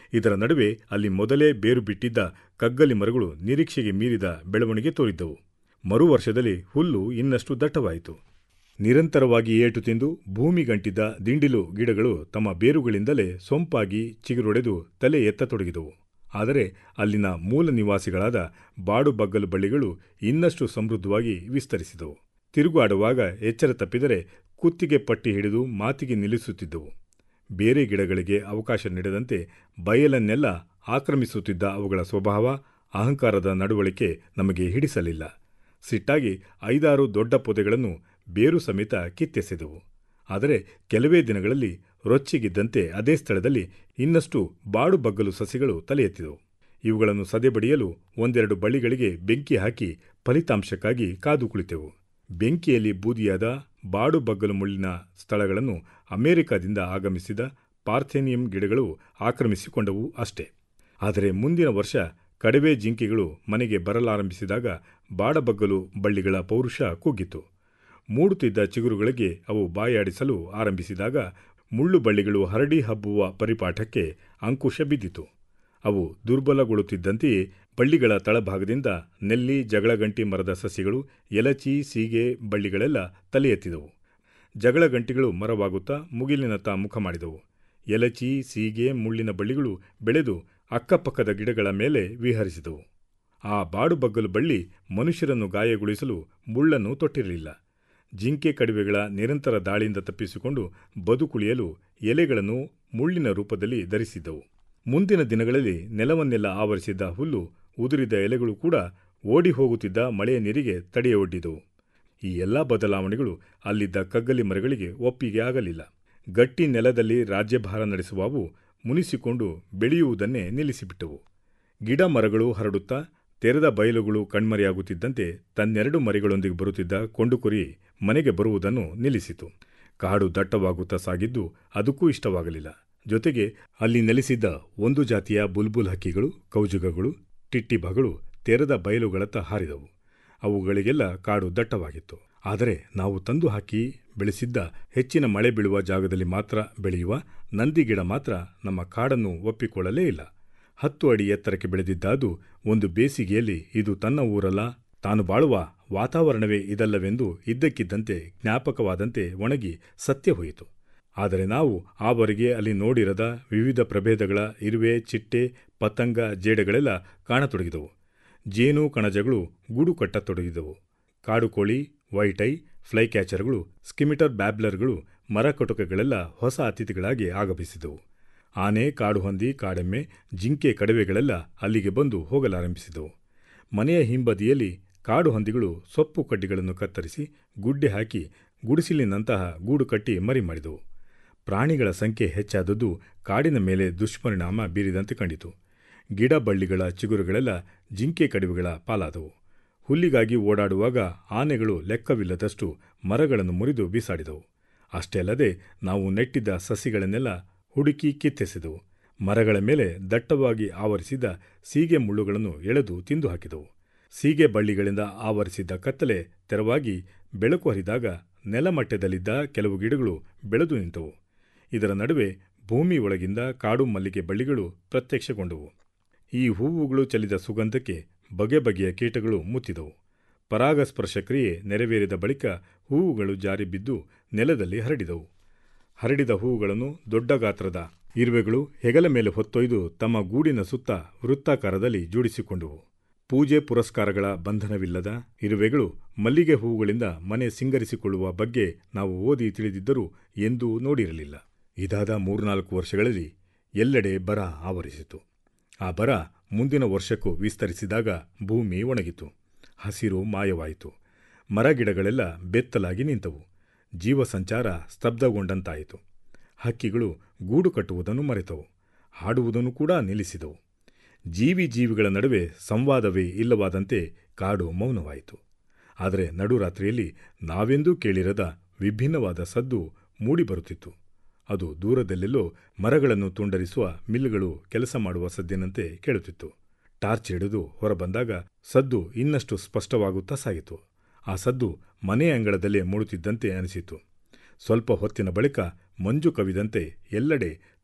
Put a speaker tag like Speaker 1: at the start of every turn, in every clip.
Speaker 1: ಇದರ ನಡುವೆ ಅಲ್ಲಿ ಮೊದಲೇ ಬೇರು ಬಿಟ್ಟಿದ್ದ ಕಗ್ಗಲಿ ಮರಗಳು ನಿರೀಕ್ಷೆಗೆ ಮೀರಿದ ಬೆಳವಣಿಗೆ ತೋರಿದ್ದವು ಮರು ವರ್ಷದಲ್ಲಿ ಹುಲ್ಲು ಇನ್ನಷ್ಟು ದಟ್ಟವಾಯಿತು ನಿರಂತರವಾಗಿ ಏಟು ತಿಂದು ಭೂಮಿಗಂಟಿದ್ದ ದಿಂಡಿಲು ಗಿಡಗಳು ತಮ್ಮ ಬೇರುಗಳಿಂದಲೇ ಸೊಂಪಾಗಿ ಚಿಗುರೊಡೆದು ತಲೆ ಎತ್ತತೊಡಗಿದವು ಆದರೆ ಅಲ್ಲಿನ ಮೂಲ ನಿವಾಸಿಗಳಾದ ಬಾಡು ಬಗ್ಗಲು ಬಳ್ಳಿಗಳು ಇನ್ನಷ್ಟು ಸಮೃದ್ಧವಾಗಿ ವಿಸ್ತರಿಸಿದವು ತಿರುಗಾಡುವಾಗ ಎಚ್ಚರ ತಪ್ಪಿದರೆ ಕುತ್ತಿಗೆ ಪಟ್ಟಿ ಹಿಡಿದು ಮಾತಿಗೆ ನಿಲ್ಲಿಸುತ್ತಿದ್ದವು ಬೇರೆ ಗಿಡಗಳಿಗೆ ಅವಕಾಶ ನೀಡದಂತೆ ಬಯಲನ್ನೆಲ್ಲ ಆಕ್ರಮಿಸುತ್ತಿದ್ದ ಅವುಗಳ ಸ್ವಭಾವ ಅಹಂಕಾರದ ನಡವಳಿಕೆ ನಮಗೆ ಹಿಡಿಸಲಿಲ್ಲ ಸಿಟ್ಟಾಗಿ ಐದಾರು ದೊಡ್ಡ ಪೊದೆಗಳನ್ನು ಬೇರು ಸಮೇತ ಕಿತ್ತೆಸೆದವು ಆದರೆ ಕೆಲವೇ ದಿನಗಳಲ್ಲಿ ರೊಚ್ಚಿಗಿದ್ದಂತೆ ಅದೇ ಸ್ಥಳದಲ್ಲಿ ಇನ್ನಷ್ಟು ಬಾಡು ಬಗ್ಗಲು ಸಸಿಗಳು ತಲೆ ಎತ್ತಿದವು ಇವುಗಳನ್ನು ಸದೆಬಡಿಯಲು ಒಂದೆರಡು ಬಳ್ಳಿಗಳಿಗೆ ಬೆಂಕಿ ಹಾಕಿ ಫಲಿತಾಂಶಕ್ಕಾಗಿ ಕಾದು ಕುಳಿತೆವು ಬೆಂಕಿಯಲ್ಲಿ ಬೂದಿಯಾದ ಬಾಡು ಬಗ್ಗಲು ಮುಳ್ಳಿನ ಸ್ಥಳಗಳನ್ನು ಅಮೆರಿಕದಿಂದ ಆಗಮಿಸಿದ ಪಾರ್ಥೇನಿಯಂ ಗಿಡಗಳು ಆಕ್ರಮಿಸಿಕೊಂಡವು ಅಷ್ಟೇ ಆದರೆ ಮುಂದಿನ ವರ್ಷ ಕಡವೆ ಜಿಂಕೆಗಳು ಮನೆಗೆ ಬರಲಾರಂಭಿಸಿದಾಗ ಬಾಡಬಗ್ಗಲು ಬಳ್ಳಿಗಳ ಪೌರುಷ ಕುಗ್ಗಿತು ಮೂಡುತ್ತಿದ್ದ ಚಿಗುರುಗಳಿಗೆ ಅವು ಬಾಯಾಡಿಸಲು ಆರಂಭಿಸಿದಾಗ ಮುಳ್ಳು ಬಳ್ಳಿಗಳು ಹರಡಿ ಹಬ್ಬುವ ಪರಿಪಾಠಕ್ಕೆ ಅಂಕುಶ ಬಿದ್ದಿತು ಅವು ದುರ್ಬಲಗೊಳ್ಳುತ್ತಿದ್ದಂತೆಯೇ ಬಳ್ಳಿಗಳ ತಳಭಾಗದಿಂದ ನೆಲ್ಲಿ ಜಗಳಗಂಟಿ ಮರದ ಸಸಿಗಳು ಎಲಚಿ ಸೀಗೆ ಬಳ್ಳಿಗಳೆಲ್ಲ ತಲೆ ಎತ್ತಿದವು ಜಗಳಗಂಟಿಗಳು ಮರವಾಗುತ್ತಾ ಮುಗಿಲಿನತ್ತ ಮುಖ ಮಾಡಿದವು ಎಲಚಿ ಸೀಗೆ ಮುಳ್ಳಿನ ಬಳ್ಳಿಗಳು ಬೆಳೆದು ಅಕ್ಕಪಕ್ಕದ ಗಿಡಗಳ ಮೇಲೆ ವಿಹರಿಸಿದವು ಆ ಬಾಡುಬಗ್ಗಲು ಬಳ್ಳಿ ಮನುಷ್ಯರನ್ನು ಗಾಯಗೊಳಿಸಲು ಮುಳ್ಳನ್ನು ತೊಟ್ಟಿರಲಿಲ್ಲ ಜಿಂಕೆ ಕಡಿವೆಗಳ ನಿರಂತರ ದಾಳಿಯಿಂದ ತಪ್ಪಿಸಿಕೊಂಡು ಬದುಕುಳಿಯಲು ಎಲೆಗಳನ್ನು ಮುಳ್ಳಿನ ರೂಪದಲ್ಲಿ ಧರಿಸಿದ್ದವು ಮುಂದಿನ ದಿನಗಳಲ್ಲಿ ನೆಲವನ್ನೆಲ್ಲ ಆವರಿಸಿದ್ದ ಹುಲ್ಲು ಉದುರಿದ ಎಲೆಗಳು ಕೂಡ ಓಡಿ ಹೋಗುತ್ತಿದ್ದ ಮಳೆಯ ನೀರಿಗೆ ತಡೆಯೊಡ್ಡಿದವು ಈ ಎಲ್ಲ ಬದಲಾವಣೆಗಳು ಅಲ್ಲಿದ್ದ ಕಗ್ಗಲಿ ಮರಗಳಿಗೆ ಒಪ್ಪಿಗೆ ಆಗಲಿಲ್ಲ ಗಟ್ಟಿ ನೆಲದಲ್ಲಿ ರಾಜ್ಯಭಾರ ನಡೆಸುವವು ಮುನಿಸಿಕೊಂಡು ಬೆಳೆಯುವುದನ್ನೇ ನಿಲ್ಲಿಸಿಬಿಟ್ಟವು ಗಿಡ ಮರಗಳು ಹರಡುತ್ತಾ ತೆರೆದ ಬಯಲುಗಳು ಕಣ್ಮರೆಯಾಗುತ್ತಿದ್ದಂತೆ ತನ್ನೆರಡು ಮರಿಗಳೊಂದಿಗೆ ಬರುತ್ತಿದ್ದ ಕೊಂಡುಕುರಿ ಮನೆಗೆ ಬರುವುದನ್ನು ನಿಲ್ಲಿಸಿತು ಕಾಡು ದಟ್ಟವಾಗುತ್ತಾ ಸಾಗಿದ್ದು ಅದಕ್ಕೂ ಇಷ್ಟವಾಗಲಿಲ್ಲ ಜೊತೆಗೆ ಅಲ್ಲಿ ನೆಲೆಸಿದ್ದ ಒಂದು ಜಾತಿಯ ಬುಲ್ಬುಲ್ ಹಕ್ಕಿಗಳು ಕೌಜುಗಗಳು ಟಿಟ್ಟಿಬಗಳು ತೆರೆದ ಬಯಲುಗಳತ್ತ ಹಾರಿದವು ಅವುಗಳಿಗೆಲ್ಲ ಕಾಡು ದಟ್ಟವಾಗಿತ್ತು ಆದರೆ ನಾವು ತಂದು ಹಾಕಿ ಬೆಳೆಸಿದ್ದ ಹೆಚ್ಚಿನ ಮಳೆ ಬೀಳುವ ಜಾಗದಲ್ಲಿ ಮಾತ್ರ ಬೆಳೆಯುವ ನಂದಿ ಗಿಡ ಮಾತ್ರ ನಮ್ಮ ಕಾಡನ್ನು ಒಪ್ಪಿಕೊಳ್ಳಲೇ ಇಲ್ಲ ಹತ್ತು ಅಡಿ ಎತ್ತರಕ್ಕೆ ಬೆಳೆದಿದ್ದ ಅದು ಒಂದು ಬೇಸಿಗೆಯಲ್ಲಿ ಇದು ತನ್ನ ಊರಲ್ಲ ತಾನು ಬಾಳುವ ವಾತಾವರಣವೇ ಇದಲ್ಲವೆಂದು ಇದ್ದಕ್ಕಿದ್ದಂತೆ ಜ್ಞಾಪಕವಾದಂತೆ ಒಣಗಿ ಸತ್ಯ ಹೋಯಿತು ಆದರೆ ನಾವು ಆವರೆಗೆ ಅಲ್ಲಿ ನೋಡಿರದ ವಿವಿಧ ಪ್ರಭೇದಗಳ ಇರುವೆ ಚಿಟ್ಟೆ ಪತಂಗ ಜೇಡಗಳೆಲ್ಲ ಕಾಣತೊಡಗಿದವು ಜೇನು ಕಣಜಗಳು ಗೂಡು ಕಟ್ಟತೊಡಗಿದವು ಕಾಡುಕೋಳಿ ವೈಟೈ ಫ್ಲೈ ಕ್ಯಾಚರ್ಗಳು ಸ್ಕಿಮಿಟರ್ ಬ್ಯಾಬ್ಲರ್ಗಳು ಮರಕಟುಕಗಳೆಲ್ಲ ಹೊಸ ಅತಿಥಿಗಳಾಗಿ ಆಗಮಿಸಿದವು ಆನೆ ಕಾಡುಹಂದಿ ಕಾಡೆಮ್ಮೆ ಜಿಂಕೆ ಕಡವೆಗಳೆಲ್ಲ ಅಲ್ಲಿಗೆ ಬಂದು ಹೋಗಲಾರಂಭಿಸಿದವು ಮನೆಯ ಹಿಂಬದಿಯಲ್ಲಿ ಕಾಡು ಹಂದಿಗಳು ಸೊಪ್ಪು ಕಡ್ಡಿಗಳನ್ನು ಕತ್ತರಿಸಿ ಗುಡ್ಡೆ ಹಾಕಿ ಗುಡಿಸಿಲಿನಂತಹ ಗೂಡು ಕಟ್ಟಿ ಮರಿ ಮಾಡಿದವು ಪ್ರಾಣಿಗಳ ಸಂಖ್ಯೆ ಹೆಚ್ಚಾದದ್ದು ಕಾಡಿನ ಮೇಲೆ ದುಷ್ಪರಿಣಾಮ ಬೀರಿದಂತೆ ಕಂಡಿತು ಗಿಡ ಬಳ್ಳಿಗಳ ಚಿಗುರುಗಳೆಲ್ಲ ಜಿಂಕೆ ಕಡಿವೆಗಳ ಪಾಲಾದವು ಹುಲ್ಲಿಗಾಗಿ ಓಡಾಡುವಾಗ ಆನೆಗಳು ಲೆಕ್ಕವಿಲ್ಲದಷ್ಟು ಮರಗಳನ್ನು ಮುರಿದು ಬೀಸಾಡಿದವು ಅಷ್ಟೇ ಅಲ್ಲದೆ ನಾವು ನೆಟ್ಟಿದ್ದ ಸಸಿಗಳನ್ನೆಲ್ಲ ಹುಡುಕಿ ಕಿತ್ತೆಸೆದವು ಮರಗಳ ಮೇಲೆ ದಟ್ಟವಾಗಿ ಆವರಿಸಿದ್ದ ಸೀಗೆ ಮುಳ್ಳುಗಳನ್ನು ಎಳೆದು ತಿಂದು ಹಾಕಿದವು ಸೀಗೆ ಬಳ್ಳಿಗಳಿಂದ ಆವರಿಸಿದ್ದ ಕತ್ತಲೆ ತೆರವಾಗಿ ಬೆಳಕು ಹರಿದಾಗ ನೆಲಮಟ್ಟದಲ್ಲಿದ್ದ ಕೆಲವು ಗಿಡಗಳು ಬೆಳೆದು ನಿಂತವು ಇದರ ನಡುವೆ ಭೂಮಿ ಒಳಗಿಂದ ಕಾಡು ಮಲ್ಲಿಗೆ ಬಳ್ಳಿಗಳು ಪ್ರತ್ಯಕ್ಷಗೊಂಡವು ಈ ಹೂವುಗಳು ಚೆಲ್ಲಿದ ಸುಗಂಧಕ್ಕೆ ಬಗೆ ಬಗೆಯ ಕೀಟಗಳು ಮುತ್ತಿದವು ಪರಾಗಸ್ಪರ್ಶ ಕ್ರಿಯೆ ನೆರವೇರಿದ ಬಳಿಕ ಹೂವುಗಳು ಜಾರಿ ಬಿದ್ದು ನೆಲದಲ್ಲಿ ಹರಡಿದವು ಹರಡಿದ ಹೂವುಗಳನ್ನು ದೊಡ್ಡ ಗಾತ್ರದ ಇರುವೆಗಳು ಹೆಗಲ ಮೇಲೆ ಹೊತ್ತೊಯ್ದು ತಮ್ಮ ಗೂಡಿನ ಸುತ್ತ ವೃತ್ತಾಕಾರದಲ್ಲಿ ಜೋಡಿಸಿಕೊಂಡವು ಪೂಜೆ ಪುರಸ್ಕಾರಗಳ ಬಂಧನವಿಲ್ಲದ ಇರುವೆಗಳು ಮಲ್ಲಿಗೆ ಹೂವುಗಳಿಂದ ಮನೆ ಸಿಂಗರಿಸಿಕೊಳ್ಳುವ ಬಗ್ಗೆ ನಾವು ಓದಿ ತಿಳಿದಿದ್ದರೂ ಎಂದೂ ನೋಡಿರಲಿಲ್ಲ ಇದಾದ ಮೂರ್ನಾಲ್ಕು ವರ್ಷಗಳಲ್ಲಿ ಎಲ್ಲೆಡೆ ಬರ ಆವರಿಸಿತು ಆ ಬರ ಮುಂದಿನ ವರ್ಷಕ್ಕೂ ವಿಸ್ತರಿಸಿದಾಗ ಭೂಮಿ ಒಣಗಿತು ಹಸಿರು ಮಾಯವಾಯಿತು ಮರಗಿಡಗಳೆಲ್ಲ ಬೆತ್ತಲಾಗಿ ನಿಂತವು ಜೀವ ಸಂಚಾರ ಸ್ತಬ್ಧಗೊಂಡಂತಾಯಿತು ಹಕ್ಕಿಗಳು ಗೂಡು ಕಟ್ಟುವುದನ್ನು ಮರೆತವು ಹಾಡುವುದನ್ನು ಕೂಡ ನಿಲ್ಲಿಸಿದವು ಜೀವಿ ಜೀವಿಗಳ ನಡುವೆ ಸಂವಾದವೇ ಇಲ್ಲವಾದಂತೆ ಕಾಡು ಮೌನವಾಯಿತು ಆದರೆ ನಡುರಾತ್ರಿಯಲ್ಲಿ ನಾವೆಂದೂ ಕೇಳಿರದ ವಿಭಿನ್ನವಾದ ಸದ್ದು ಮೂಡಿಬರುತ್ತಿತ್ತು ಅದು ದೂರದಲ್ಲೆಲ್ಲೋ ಮರಗಳನ್ನು ತುಂಡರಿಸುವ ಮಿಲ್ಗಳು ಕೆಲಸ ಮಾಡುವ ಸದ್ದಿನಂತೆ ಕೇಳುತ್ತಿತ್ತು ಟಾರ್ಚ್ ಹಿಡಿದು ಹೊರಬಂದಾಗ ಸದ್ದು ಇನ್ನಷ್ಟು ಸ್ಪಷ್ಟವಾಗುತ್ತಾ ಸಾಗಿತು ಆ ಸದ್ದು ಮನೆ ಅಂಗಳದಲ್ಲೇ ಮೂಡುತ್ತಿದ್ದಂತೆ ಅನಿಸಿತು ಸ್ವಲ್ಪ ಹೊತ್ತಿನ ಬಳಿಕ ಮಂಜು ಕವಿದಂತೆ ಎಲ್ಲೆಡೆ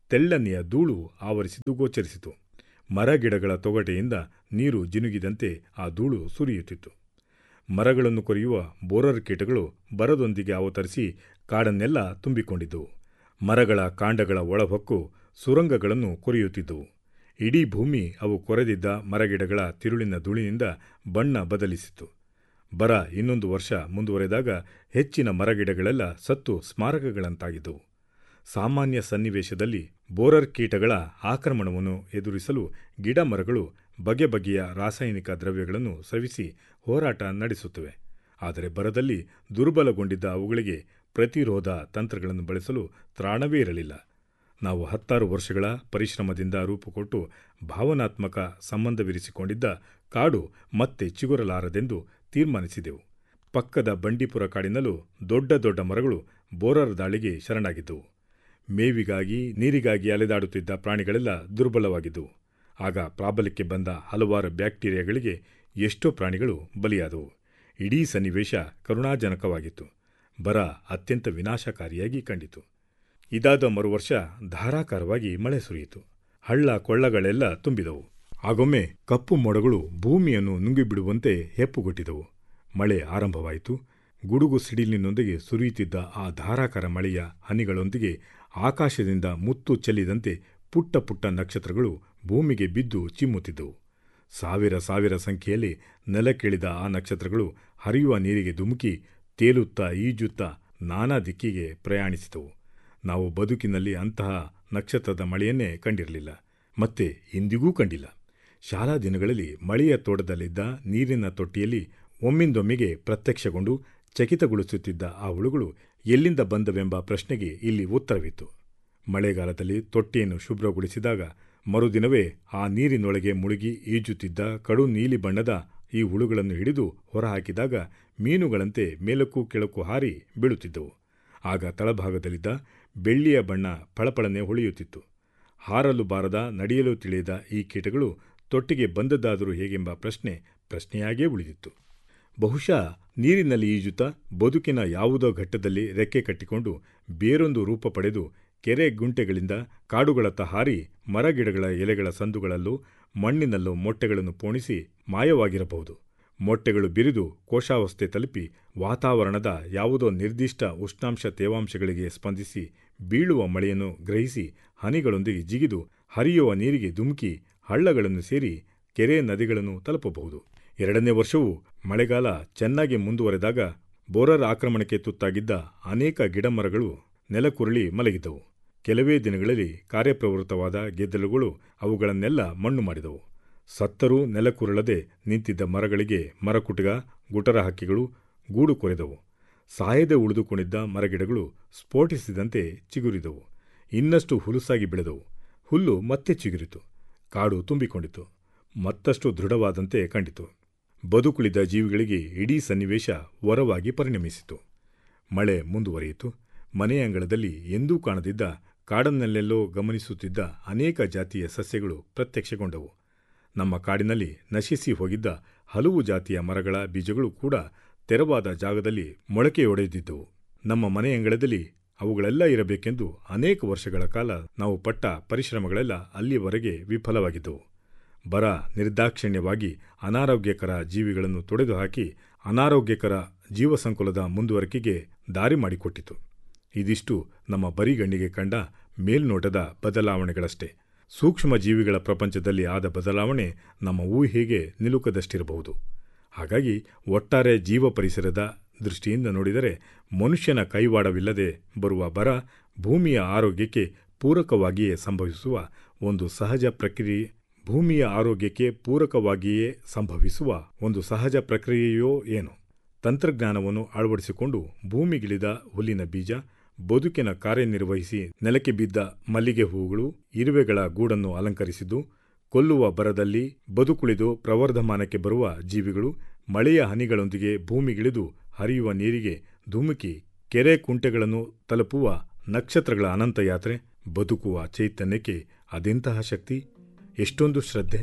Speaker 1: ತೆಳ್ಳನೆಯ ಧೂಳು ಆವರಿಸಿದ್ದು ಗೋಚರಿಸಿತು ಮರಗಿಡಗಳ ತೊಗಟೆಯಿಂದ ನೀರು ಜಿನುಗಿದಂತೆ ಆ ಧೂಳು ಸುರಿಯುತ್ತಿತ್ತು ಮರಗಳನ್ನು ಕೊರೆಯುವ ಬೋರರ್ ಕೀಟಗಳು ಬರದೊಂದಿಗೆ ಅವತರಿಸಿ ಕಾಡನ್ನೆಲ್ಲ ತುಂಬಿಕೊಂಡಿದ್ದವು ಮರಗಳ ಕಾಂಡಗಳ ಒಳಹೊಕ್ಕು ಸುರಂಗಗಳನ್ನು ಕೊರೆಯುತ್ತಿದ್ದವು ಇಡೀ ಭೂಮಿ ಅವು ಕೊರೆದಿದ್ದ ಮರಗಿಡಗಳ ತಿರುಳಿನ ಧೂಳಿನಿಂದ ಬಣ್ಣ ಬದಲಿಸಿತು ಬರ ಇನ್ನೊಂದು ವರ್ಷ ಮುಂದುವರೆದಾಗ ಹೆಚ್ಚಿನ ಮರಗಿಡಗಳೆಲ್ಲ ಸತ್ತು ಸ್ಮಾರಕಗಳಂತಾಗಿದ್ದವು ಸಾಮಾನ್ಯ ಸನ್ನಿವೇಶದಲ್ಲಿ ಬೋರರ್ ಕೀಟಗಳ ಆಕ್ರಮಣವನ್ನು ಎದುರಿಸಲು ಗಿಡ ಮರಗಳು ಬಗೆ ಬಗೆಯ ರಾಸಾಯನಿಕ ದ್ರವ್ಯಗಳನ್ನು ಸವಿಸಿ ಹೋರಾಟ ನಡೆಸುತ್ತವೆ ಆದರೆ ಬರದಲ್ಲಿ ದುರ್ಬಲಗೊಂಡಿದ್ದ ಅವುಗಳಿಗೆ ಪ್ರತಿರೋಧ ತಂತ್ರಗಳನ್ನು ಬಳಸಲು ತ್ರಾಣವೇ ಇರಲಿಲ್ಲ ನಾವು ಹತ್ತಾರು ವರ್ಷಗಳ ಪರಿಶ್ರಮದಿಂದ ರೂಪುಕೊಟ್ಟು ಭಾವನಾತ್ಮಕ ಸಂಬಂಧವಿರಿಸಿಕೊಂಡಿದ್ದ ಕಾಡು ಮತ್ತೆ ಚಿಗುರಲಾರದೆಂದು ತೀರ್ಮಾನಿಸಿದೆವು ಪಕ್ಕದ ಬಂಡೀಪುರ ಕಾಡಿನಲ್ಲೂ ದೊಡ್ಡ ದೊಡ್ಡ ಮರಗಳು ಬೋರರ್ ದಾಳಿಗೆ ಶರಣಾಗಿದ್ದವು ಮೇವಿಗಾಗಿ ನೀರಿಗಾಗಿ ಅಲೆದಾಡುತ್ತಿದ್ದ ಪ್ರಾಣಿಗಳೆಲ್ಲ ದುರ್ಬಲವಾಗಿದ್ದವು ಆಗ ಪ್ರಾಬಲ್ಯಕ್ಕೆ ಬಂದ ಹಲವಾರು ಬ್ಯಾಕ್ಟೀರಿಯಾಗಳಿಗೆ ಎಷ್ಟೋ ಪ್ರಾಣಿಗಳು ಬಲಿಯಾದವು ಇಡೀ ಸನ್ನಿವೇಶ ಕರುಣಾಜನಕವಾಗಿತ್ತು ಬರ ಅತ್ಯಂತ ವಿನಾಶಕಾರಿಯಾಗಿ ಕಂಡಿತು ಇದಾದ ಮರುವರ್ಷ ಧಾರಾಕಾರವಾಗಿ ಮಳೆ ಸುರಿಯಿತು ಹಳ್ಳ ಕೊಳ್ಳಗಳೆಲ್ಲ ತುಂಬಿದವು ಆಗೊಮ್ಮೆ ಕಪ್ಪು ಮೋಡಗಳು ಭೂಮಿಯನ್ನು ನುಂಗಿಬಿಡುವಂತೆ ಹೆಪ್ಪುಗೊಟ್ಟಿದವು ಮಳೆ ಆರಂಭವಾಯಿತು ಗುಡುಗು ಸಿಡಿಲಿನೊಂದಿಗೆ ಸುರಿಯುತ್ತಿದ್ದ ಆ ಧಾರಾಕಾರ ಮಳೆಯ ಹನಿಗಳೊಂದಿಗೆ ಆಕಾಶದಿಂದ ಮುತ್ತು ಚೆಲ್ಲಿದಂತೆ ಪುಟ್ಟ ಪುಟ್ಟ ನಕ್ಷತ್ರಗಳು ಭೂಮಿಗೆ ಬಿದ್ದು ಚಿಮ್ಮುತ್ತಿದ್ದವು ಸಾವಿರ ಸಾವಿರ ಸಂಖ್ಯೆಯಲ್ಲಿ ನೆಲಕ್ಕಿಳಿದ ಆ ನಕ್ಷತ್ರಗಳು ಹರಿಯುವ ನೀರಿಗೆ ಧುಮುಕಿ ತೇಲುತ್ತಾ ಈಜುತ್ತಾ ನಾನಾ ದಿಕ್ಕಿಗೆ ಪ್ರಯಾಣಿಸಿದವು ನಾವು ಬದುಕಿನಲ್ಲಿ ಅಂತಹ ನಕ್ಷತ್ರದ ಮಳೆಯನ್ನೇ ಕಂಡಿರಲಿಲ್ಲ ಮತ್ತೆ ಇಂದಿಗೂ ಕಂಡಿಲ್ಲ ಶಾಲಾ ದಿನಗಳಲ್ಲಿ ಮಳೆಯ ತೋಟದಲ್ಲಿದ್ದ ನೀರಿನ ತೊಟ್ಟಿಯಲ್ಲಿ ಒಮ್ಮಿಂದೊಮ್ಮೆಗೆ ಪ್ರತ್ಯಕ್ಷಗೊಂಡು ಚಕಿತಗೊಳಿಸುತ್ತಿದ್ದ ಆ ಹುಳುಗಳು ಎಲ್ಲಿಂದ ಬಂದವೆಂಬ ಪ್ರಶ್ನೆಗೆ ಇಲ್ಲಿ ಉತ್ತರವಿತ್ತು ಮಳೆಗಾಲದಲ್ಲಿ ತೊಟ್ಟಿಯನ್ನು ಶುಭ್ರಗೊಳಿಸಿದಾಗ ಮರುದಿನವೇ ಆ ನೀರಿನೊಳಗೆ ಮುಳುಗಿ ಈಜುತ್ತಿದ್ದ ಕಡು ನೀಲಿ ಬಣ್ಣದ ಈ ಹುಳುಗಳನ್ನು ಹಿಡಿದು ಹೊರಹಾಕಿದಾಗ ಮೀನುಗಳಂತೆ ಮೇಲಕ್ಕೂ ಕೆಳಕ್ಕೂ ಹಾರಿ ಬೀಳುತ್ತಿದ್ದವು ಆಗ ತಳಭಾಗದಲ್ಲಿದ್ದ ಬೆಳ್ಳಿಯ ಬಣ್ಣ ಫಳಫಳನೆ ಹೊಳೆಯುತ್ತಿತ್ತು ಹಾರಲು ಬಾರದ ನಡೆಯಲು ತಿಳಿಯದ ಈ ಕೀಟಗಳು ತೊಟ್ಟಿಗೆ ಬಂದದ್ದಾದರೂ ಹೇಗೆಂಬ ಪ್ರಶ್ನೆ ಪ್ರಶ್ನೆಯಾಗೇ ಉಳಿದಿತ್ತು ಬಹುಶಃ ನೀರಿನಲ್ಲಿ ಈಜುತ್ತಾ ಬದುಕಿನ ಯಾವುದೋ ಘಟ್ಟದಲ್ಲಿ ರೆಕ್ಕೆ ಕಟ್ಟಿಕೊಂಡು ಬೇರೊಂದು ರೂಪ ಪಡೆದು ಕೆರೆ ಗುಂಟೆಗಳಿಂದ ಕಾಡುಗಳತ್ತ ಹಾರಿ ಮರಗಿಡಗಳ ಎಲೆಗಳ ಸಂದುಗಳಲ್ಲೂ ಮಣ್ಣಿನಲ್ಲೂ ಮೊಟ್ಟೆಗಳನ್ನು ಪೋಣಿಸಿ ಮಾಯವಾಗಿರಬಹುದು ಮೊಟ್ಟೆಗಳು ಬಿರಿದು ಕೋಶಾವಸ್ಥೆ ತಲುಪಿ ವಾತಾವರಣದ ಯಾವುದೋ ನಿರ್ದಿಷ್ಟ ಉಷ್ಣಾಂಶ ತೇವಾಂಶಗಳಿಗೆ ಸ್ಪಂದಿಸಿ ಬೀಳುವ ಮಳೆಯನ್ನು ಗ್ರಹಿಸಿ ಹನಿಗಳೊಂದಿಗೆ ಜಿಗಿದು ಹರಿಯುವ ನೀರಿಗೆ ಧುಮುಕಿ ಹಳ್ಳಗಳನ್ನು ಸೇರಿ ಕೆರೆ ನದಿಗಳನ್ನು ತಲುಪಬಹುದು ಎರಡನೇ ವರ್ಷವೂ ಮಳೆಗಾಲ ಚೆನ್ನಾಗಿ ಮುಂದುವರೆದಾಗ ಬೋರರ್ ಆಕ್ರಮಣಕ್ಕೆ ತುತ್ತಾಗಿದ್ದ ಅನೇಕ ಗಿಡಮರಗಳು ನೆಲಕುರುಳಿ ಮಲಗಿದ್ದವು ಕೆಲವೇ ದಿನಗಳಲ್ಲಿ ಕಾರ್ಯಪ್ರವೃತ್ತವಾದ ಗೆದ್ದಲುಗಳು ಅವುಗಳನ್ನೆಲ್ಲ ಮಣ್ಣು ಮಾಡಿದವು ಸತ್ತರೂ ನೆಲಕುರುಳದೆ ನಿಂತಿದ್ದ ಮರಗಳಿಗೆ ಮರಕುಟುಗ ಗುಟರ ಹಕ್ಕಿಗಳು ಗೂಡು ಕೊರೆದವು ಸಾಯದೆ ಉಳಿದುಕೊಂಡಿದ್ದ ಮರಗಿಡಗಳು ಸ್ಫೋಟಿಸಿದಂತೆ ಚಿಗುರಿದವು ಇನ್ನಷ್ಟು ಹುಲುಸಾಗಿ ಬೆಳೆದವು ಹುಲ್ಲು ಮತ್ತೆ ಚಿಗುರಿತು ಕಾಡು ತುಂಬಿಕೊಂಡಿತು ಮತ್ತಷ್ಟು ದೃಢವಾದಂತೆ ಕಂಡಿತು ಬದುಕುಳಿದ ಜೀವಿಗಳಿಗೆ ಇಡೀ ಸನ್ನಿವೇಶ ವರವಾಗಿ ಪರಿಣಮಿಸಿತು ಮಳೆ ಮುಂದುವರಿಯಿತು ಮನೆಯ ಅಂಗಳದಲ್ಲಿ ಎಂದೂ ಕಾಣದಿದ್ದ ಕಾಡನ್ನಲ್ಲೆಲ್ಲೋ ಗಮನಿಸುತ್ತಿದ್ದ ಅನೇಕ ಜಾತಿಯ ಸಸ್ಯಗಳು ಪ್ರತ್ಯಕ್ಷಗೊಂಡವು ನಮ್ಮ ಕಾಡಿನಲ್ಲಿ ನಶಿಸಿ ಹೋಗಿದ್ದ ಹಲವು ಜಾತಿಯ ಮರಗಳ ಬೀಜಗಳು ಕೂಡ ತೆರವಾದ ಜಾಗದಲ್ಲಿ ಮೊಳಕೆಯೊಡೆದಿದ್ದವು ನಮ್ಮ ಮನೆಯಂಗಳದಲ್ಲಿ ಅವುಗಳೆಲ್ಲ ಇರಬೇಕೆಂದು ಅನೇಕ ವರ್ಷಗಳ ಕಾಲ ನಾವು ಪಟ್ಟ ಪರಿಶ್ರಮಗಳೆಲ್ಲ ಅಲ್ಲಿಯವರೆಗೆ ವಿಫಲವಾಗಿದ್ದವು ಬರ ನಿರ್ದಾಕ್ಷಿಣ್ಯವಾಗಿ ಅನಾರೋಗ್ಯಕರ ಜೀವಿಗಳನ್ನು ತೊಡೆದುಹಾಕಿ ಅನಾರೋಗ್ಯಕರ ಜೀವಸಂಕುಲದ ಮುಂದುವರಿಕೆಗೆ ದಾರಿ ಮಾಡಿಕೊಟ್ಟಿತು ಇದಿಷ್ಟು ನಮ್ಮ ಬರಿಗಣ್ಣಿಗೆ ಕಂಡ ಮೇಲ್ನೋಟದ ಬದಲಾವಣೆಗಳಷ್ಟೇ ಸೂಕ್ಷ್ಮ ಜೀವಿಗಳ ಪ್ರಪಂಚದಲ್ಲಿ ಆದ ಬದಲಾವಣೆ ನಮ್ಮ ಊಹೆಗೆ ನಿಲುಕದಷ್ಟಿರಬಹುದು ಹಾಗಾಗಿ ಒಟ್ಟಾರೆ ಜೀವ ಪರಿಸರದ ದೃಷ್ಟಿಯಿಂದ ನೋಡಿದರೆ ಮನುಷ್ಯನ ಕೈವಾಡವಿಲ್ಲದೆ ಬರುವ ಬರ ಭೂಮಿಯ ಆರೋಗ್ಯಕ್ಕೆ ಪೂರಕವಾಗಿಯೇ ಸಂಭವಿಸುವ ಒಂದು ಸಹಜ ಪ್ರಕ್ರಿಯೆ ಭೂಮಿಯ ಆರೋಗ್ಯಕ್ಕೆ ಪೂರಕವಾಗಿಯೇ ಸಂಭವಿಸುವ ಒಂದು ಸಹಜ ಪ್ರಕ್ರಿಯೆಯೋ ಏನು ತಂತ್ರಜ್ಞಾನವನ್ನು ಅಳವಡಿಸಿಕೊಂಡು ಭೂಮಿಗಿಳಿದ ಹುಲ್ಲಿನ ಬೀಜ ಬದುಕಿನ ಕಾರ್ಯನಿರ್ವಹಿಸಿ ನೆಲಕ್ಕೆ ಬಿದ್ದ ಮಲ್ಲಿಗೆ ಹೂಗಳು ಇರುವೆಗಳ ಗೂಡನ್ನು ಅಲಂಕರಿಸಿದ್ದು ಕೊಲ್ಲುವ ಬರದಲ್ಲಿ ಬದುಕುಳಿದು ಪ್ರವರ್ಧಮಾನಕ್ಕೆ ಬರುವ ಜೀವಿಗಳು ಮಳೆಯ ಹನಿಗಳೊಂದಿಗೆ ಭೂಮಿಗಿಳಿದು ಹರಿಯುವ ನೀರಿಗೆ ಧುಮುಕಿ ಕೆರೆ ಕುಂಟೆಗಳನ್ನು ತಲುಪುವ ನಕ್ಷತ್ರಗಳ ಅನಂತ ಯಾತ್ರೆ ಬದುಕುವ ಚೈತನ್ಯಕ್ಕೆ ಅದೆಂತಹ ಶಕ್ತಿ ಎಷ್ಟೊಂದು ಶ್ರದ್ಧೆ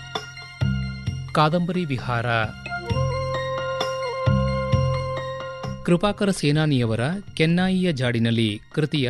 Speaker 2: ಕಾದಂಬರಿ ವಿಹಾರ ಕೃಪಾಕರ ಸೇನಾನಿಯವರ ಕೆನ್ನಾಯಿಯ ಜಾಡಿನಲ್ಲಿ ಕೃತಿಯ